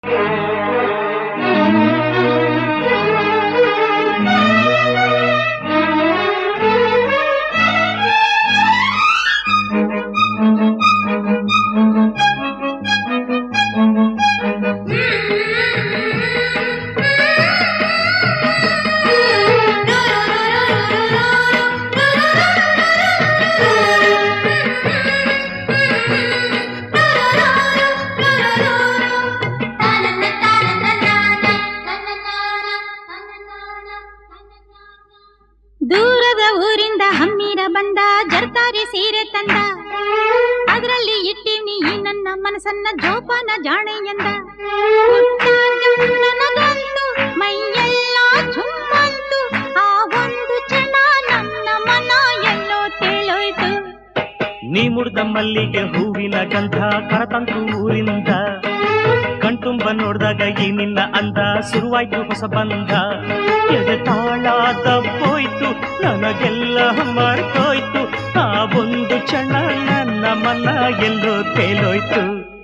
ದೂರದ ಊರಿಂದ ಹಮ್ಮಿರ ಬಂದ ಜರ್ತಾರಿ ಸೀರೆ ತಂದ ಅದರಲ್ಲಿ ಇಟ್ಟಿವ್ನಿ ಈ ನನ್ನ ಮನಸ್ಸನ್ನ ಜೋಪಾನ ಜಾಣೆ ಎಂದ ಹುಟ್ಟಾಗ ನನಗಂತೂ ಮೈಯೆಲ್ಲ ಝುಮ್ಮಂತು ಆ ಒಂದು ಕ್ಷಣ ನನ್ನ ಮನ ಎಲ್ಲೋ ತೇಲೋಯ್ತು ನೀ ಮುಡ್ದ ಮಲ್ಲಿಗೆ ಹೂವಿನ ಗಂಧ ಕರತಂತು ಊರಿಂದ ಕಣ್ತುಂಬ ನೋಡ್ದಾಗ ಈ ನಿನ್ನ ಅಂದ ಶುರುವಾಯ್ತು ಹೊಸ ಬಂಧ ಎದೆ ತಾಳ ತಪ್ಪೋಯ್ತು ನನಗೆಲ್ಲ ಮರ್ತೋಯ್ತು ಆ ಒಂದು ಕ್ಷಣ ನನ್ನ ಮನ ಎಲ್ಲೋ ತೇಲೋಯ್ತು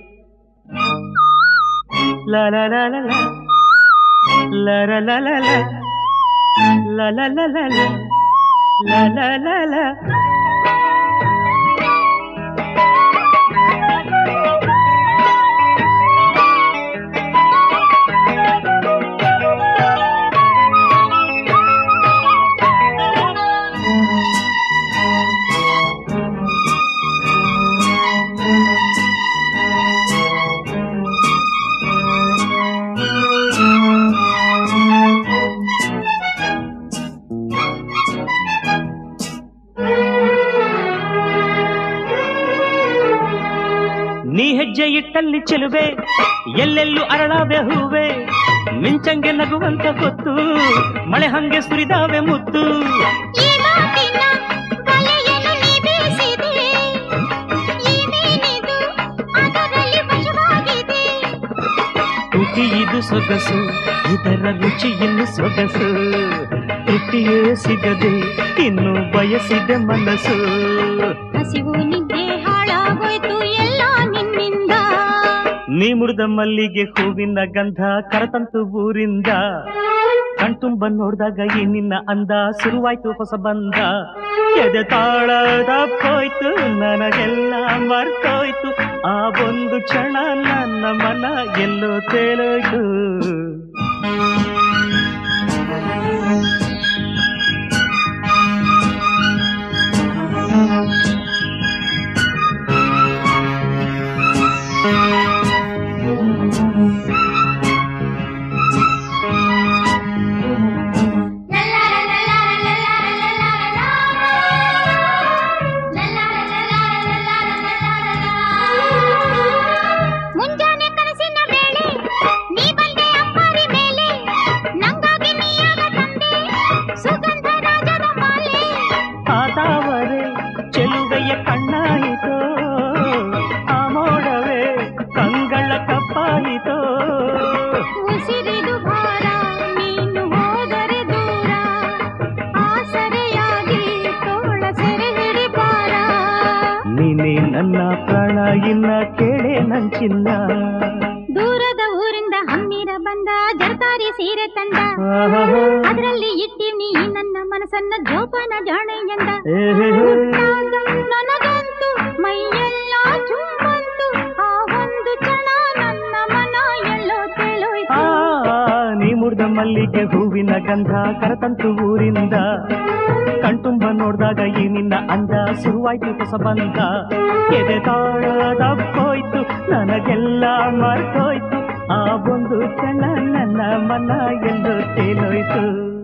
ಲ ಲ ಲ ಲ ಲ. ಲ ಲ ಲ ಲ ಲ. ಲ ಲ ಲ ಲ ಲ. ಲ ಲ ಲ ಲ. ನೀ ಹೆಜ್ಜೆ ಇಟ್ಟಲ್ಲಿ ಚೆಲುವೆ ಎಲ್ಲೆಲ್ಲೂ ಅರಳಾವೆ ಹೂವೆ ಮಿಂಚಂಗೆ ನಗುವಂತ ಹೊತ್ತು ಮಳೆ ಹಂಗೆ ಸುರಿದಾವೆ ಮುತ್ತು ಈ ಮಾತಿನ ಬಲೆಯನ್ನು ನೀ ಬೀಸಿದೆ ಈ ಮೀನಿದು ಅದರಲ್ಲಿ ವಶವಾಗಿದೆ ತುಟಿ ಇದು ಸೊಗಸು ಇದರ ರುಚಿ ಇನ್ನು ಸೊಗಸು ತೃಪ್ತಿಯೇ ಸಿಗದೆ ಇನ್ನು ಬಯಸಿದೆ ಮನಸ್ಸು ಹಸಿವು ನಿದ್ದೆ ಹಾಳಾಗೋಯ್ತು ಎಲ್ಲ ನಿನ್ನಿಂದ ನೀ ಮುರಿದ ಮಲ್ಲಿಗೆ ಹೂವಿನ ಗಂಧ ಕರತಂತು ಊರಿಂದ ಕಣ್ತುಂಬ ನೋಡ್ದಾಗ ಈ ನಿನ್ನ ಅಂದ ಶುರುವಾಯ್ತು ಹೊಸ ಬಂದ ಎದೆ ತಾಳದ ಹೋಯ್ತು ನನಗೆಲ್ಲ ಮರ್ತೋಯ್ತು ಆ ಒಂದು ಕ್ಷಣ ನನ್ನ ಮನ ಎಲ್ಲೋ ತೇಲೋಯ್ತು ಮುಂಜಾನೆ ಕನಸಿನ ವೇಳೆ ನೀ ಬಂದೆ ಅಪ್ಪಾರಿ ಮೇಲೆ ನಂಗಾಗಿ ನೀಯಾಗ ತಂದೆ ಸುಗಂಧ ರಾಜದ ಮಾಲೆ ಆದಾವರೆ ಚೆಲುವೆಯ ಕಣ್ಣಾಯಿತೋ ಆ ಮೋಡವೇ ಕಂಗಳ ಕಪ್ಪಾಯಿತೋ ಉಸಿರಿದು ಭಾರ ನೀನು ಹೋದರೆ ದೂರ ಆಸರೆಯಾಗಿ ತೋಳ ಸೆರೆ ಹಿಡಿ ಬಾರ ನೀನೇ ನನ್ನ ಪ್ರಾಣ ಇನ್ನ ಕೇಳೆ ನಂಚಿನ್ನ ದೂರದ ಊರಿಂದ ಹಮ್ಮಿರ ಬಂದ ಜರ್ತಾರಿ ಸೀರೆ ತಂದ ಅದರಲ್ಲಿ ಇಟ್ಟಿವ್ನಿ ಈ ನನ್ನ ಮನಸ್ಸನ್ನ ಜೋಪಾನ ಜಾಣೆ ಎಂದ ಹುಟ್ಟಾಗ ನನಗಂತೂ ಮೈಯೆಲ್ಲ ಚುಮ್ಮಂತು ಆ ಒಂದು ಕ್ಷಣ ನನ್ನ ಮನ ಎಲ್ಲೋ ತೇಲೋಯ್ತು ಆ ನೀ ಮುಡ್ದ ಮಲ್ಲಿಗೆ ಹೂವಿನ ಗಂಧ ಕರತಂತು ಊರಿಂದ ಕಣ್ತುಂಬ ನೋಡ್ದಾಗ ಈ ನಿನ್ನ ಅಂದ ಶುರುವಾಯ್ತು ಹೊಸ ಬಂದ ಎದೆ ತಾಳದ ಹೋಯ್ತು ನನಗೆಲ್ಲ ಮರ್ತೋಯ್ತು ಆ ಒಂದು ಕ್ಷಣ ನನ್ನ ಮನ ಎಂದು ತೇಲೋಯ್ತು